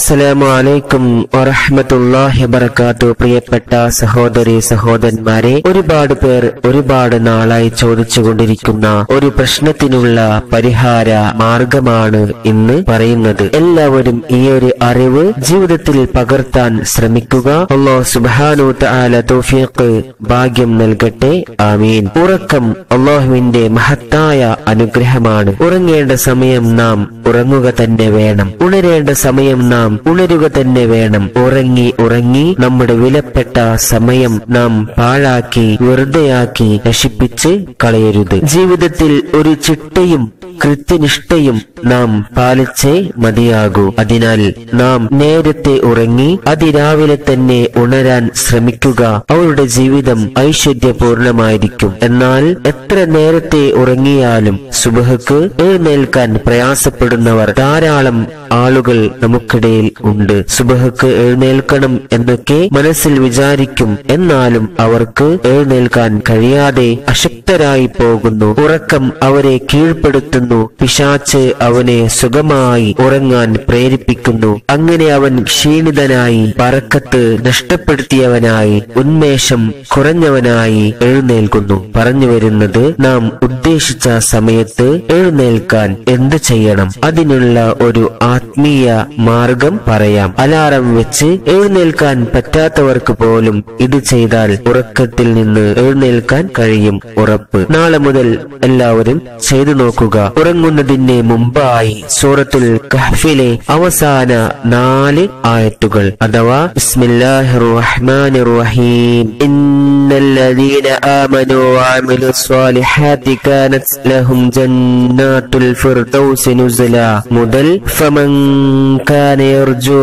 അസ്സലാമു അലൈക്കും വറഹ്മത്തുള്ളാഹി വബറകാത്തു പ്രിയപ്പെട്ട സഹോദരി സഹോദരന്മാരെ ഒരുപാട് പേർ ഒരുപാട് നാളായി ചോദിച്ചുകൊണ്ടിരിക്കുന്ന ഒരു പ്രശ്നത്തിനുള്ള പരിഹാര മാർഗമാണ് ഇന്ന് പറയുന്നത് എല്ലാവരും ഈ ഒരു അറിവ് ജീവിതത്തിൽ പകർത്താൻ ശ്രമിക്കുക അള്ളാഹു സുബ്ഹാനഹു തആല തൗഫീഖ് ഭാഗ്യം നൽകട്ടെ ആമീൻ ഉറക്കം അള്ളാഹുവിന്റെ മഹത്തായ അനുഗ്രഹമാണ് ഉറങ്ങേണ്ട സമയം നാം ഉറങ്ങുക തന്നെ വേണം ഉണരേണ്ട സമയം നാം ഉണരുക തന്നെ വേണം ഉറങ്ങി ഉറങ്ങി നമ്മുടെ വിലപ്പെട്ട സമയം നാം പാഴാക്കി വെറുതെയാക്കി നശിപ്പിച്ച് കളയരുത് ജീവിതത്തിൽ ഒരു ചിട്ടയും കൃത്യനിഷ്ഠയും നാം പാലിച്ചേ മതിയാകൂ അതിനാൽ നാം നേരത്തെ ഉറങ്ങി അതിരാവിലെ തന്നെ ഉണരാൻ ശ്രമിക്കുക അവരുടെ ജീവിതം ഐശ്വര്യപൂർണമായിരിക്കും എന്നാൽ എത്ര നേരത്തെ ഉറങ്ങിയാലും സുബഹക്ക് എഴുന്നേൽക്കാൻ പ്രയാസപ്പെടുന്നവർ ധാരാളം ആളുകൾ നമുക്കിടയിൽ ഉണ്ട് സുബഹക്ക് എഴുന്നേൽക്കണം എന്നൊക്കെ മനസ്സിൽ വിചാരിക്കും എന്നാലും അവർക്ക് എഴുന്നേൽക്കാൻ കഴിയാതെ അശക്തരായി പോകുന്നു ഉറക്കം അവരെ കീഴ്പ്പെടുത്തുന്നു പിശാച്ച് അവനെ സുഖമായി ഉറങ്ങാൻ പ്രേരിപ്പിക്കുന്നു അങ്ങനെ അവൻ ക്ഷീണിതനായി പറക്കത്ത് നഷ്ടപ്പെടുത്തിയവനായി ഉന്മേഷം കുറഞ്ഞവനായി എഴുന്നേൽക്കുന്നു പറഞ്ഞു വരുന്നത് നാം ഉദ്ദേശിച്ച സമയത്ത് എഴുന്നേൽക്കാൻ എന്ത് ചെയ്യണം അതിനുള്ള ഒരു ആത്മീയ മാർഗം പറയാം അലാറം വെച്ച് എഴുന്നേൽക്കാൻ പറ്റാത്തവർക്ക് പോലും ഇത് ചെയ്താൽ ഉറക്കത്തിൽ നിന്ന് എഴുന്നേൽക്കാൻ കഴിയും ഉറപ്പ് നാളെ മുതൽ എല്ലാവരും ചെയ്തു നോക്കുക ഉറങ്ങുന്നതിന് മുമ്പായി സൂറത്തുൽ കഹ്ഫിലെ അവസാന നാല് ആയത്തുകൾ അഥവാ ബിസ്മില്ലാഹിർ റഹ്മാനിർ റഹീം ഇന്നല്ലദീന ആമനു വഅമിലു സ്വാലിഹാത്തി കാനത് ലഹും ജന്നാത്തുൽ ഫിർദൗസ് നുസുല മുതൽ ഫമൻ കാന യർജു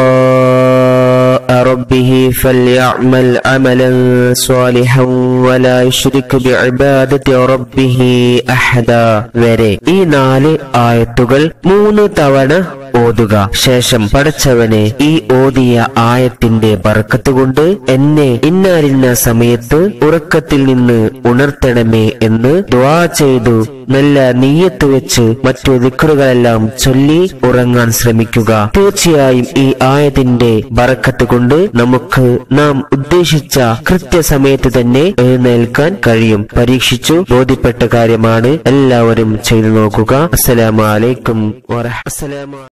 لقاء ربه فليعمل عملا صالحا ولا يشرك بعبادة ربه أحدا വരെ ഈ നാല് ആയത്തുകൾ മൂന്ന് തവണ ഓതുക ശേഷം പടച്ചവനെ ഈ ഓതിയ ആയത്തിന്റെ ബർക്കത്ത് കൊണ്ട് എന്നെ ഇന്നാലിന്ന സമയത്ത് ഉറക്കത്തിൽ നിന്ന് ഉണർത്തണമേ എന്ന് ദ്വാ ചെയ്തു നല്ല നീയത്ത് വെച്ച് മറ്റു ദിക്കറുകളെല്ലാം ചൊല്ലി ഉറങ്ങാൻ ശ്രമിക്കുക തീർച്ചയായും ഈ ആയതിന്റെ ബറക്കത്ത് കൊണ്ട് നമുക്ക് നാം ഉദ്ദേശിച്ച കൃത്യസമയത്ത് തന്നെ എഴുന്നേൽക്കാൻ കഴിയും പരീക്ഷിച്ചു ബോധ്യപ്പെട്ട കാര്യമാണ് എല്ലാവരും ചെയ്തു നോക്കുക അസ്സലാമു അലൈക്കും വറഹ അസ്സലാമു